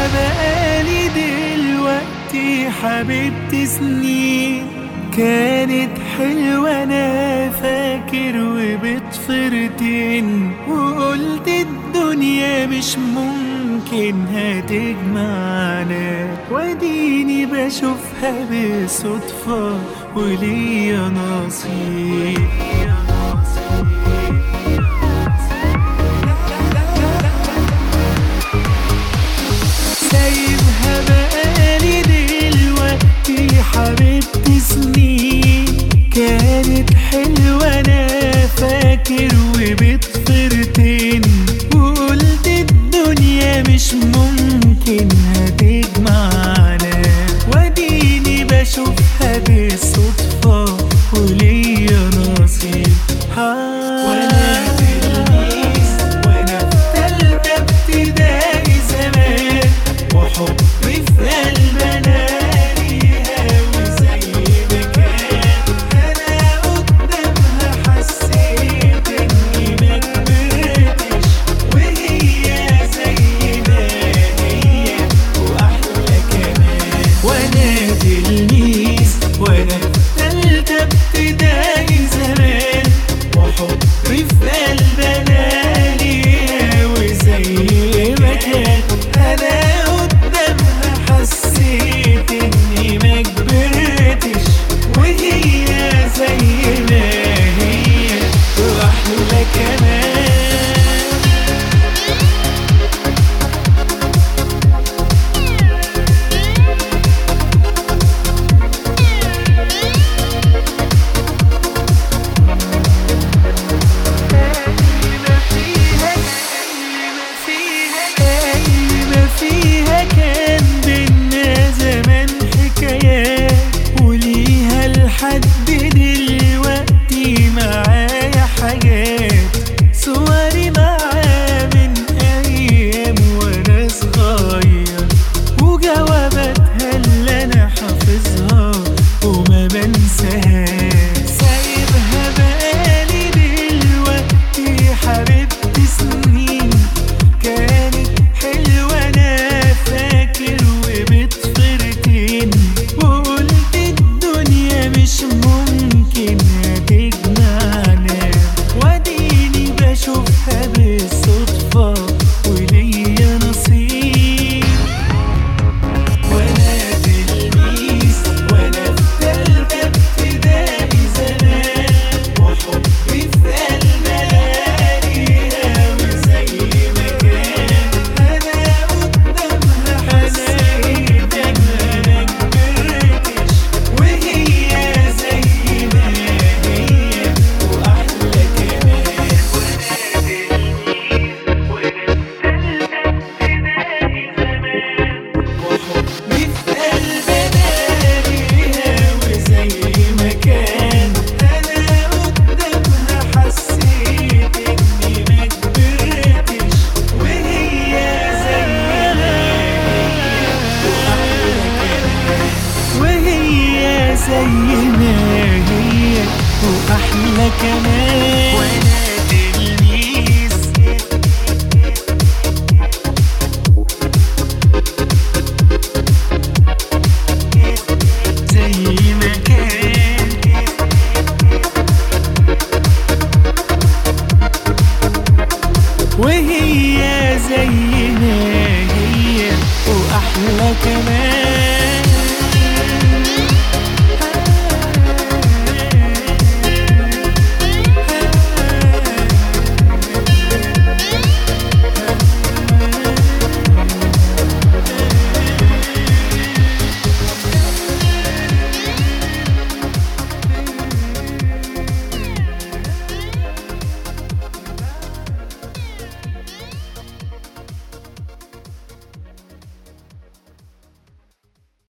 بقالي دلوقتي حبيبتي سنين كانت حلوة أنا فاكر وبتفرتين وقلت الدنيا مش ممكن هتجمعنا واديني بشوفها بالصدفة وليا نصيب سايبها بقالي دلوقتي حبيبتي سنين كانت حلوة أنا فاكر وبتفرتين وقلت الدنيا مش ممكن هتجمعنا واديني بشوفها بالصدفة وليا نصيب وانا تلميذ وانا في تالتة ابتدائي زمان وحبي في قلبنا ليها وزي ما كان انا قدامها حسيت اني ما كبرتش وهي زي ما هي واحلى كمان وانا تلميذ وانا في تالتة ابتدائي زمان وحبي في قلبنا ليها وزي ما كان انا قدامها حسيت اني ما كبرتش وهي زي ما هي واحلى كمان ما فيها كان بينا زمان حكايات وليها لحد دلوقتي معايا حاجات صوري معاه من ايام وانا صغير وجواباتها اللي انا حافظها وما بنساهاش سايبها بقالي دلوقتي حبيبتي سنين كانت حلوة أنا فاكر وبتفرتين وقلت الدنيا مش ممكن هتجمعنا واديني بشوفها بالصدفة وليا نصيب وانا تلميذ وانا في تالتة ابتدائي زمان وحبي في قلبنا ليها وزي ما كان انا قدامها حسيت ان انا كبرتش وهي زي ما هي واحلى كمان وانا تلميذ وانا في تالتة ابتدائي زمان وحبي في قلبنا ليها وزي ما كان انا قدامها حسيت اني ما كبرتش وهي زي ما هي وهي زي ما هي واحلى كمان وانا تلميذ زي ما كان وهي زي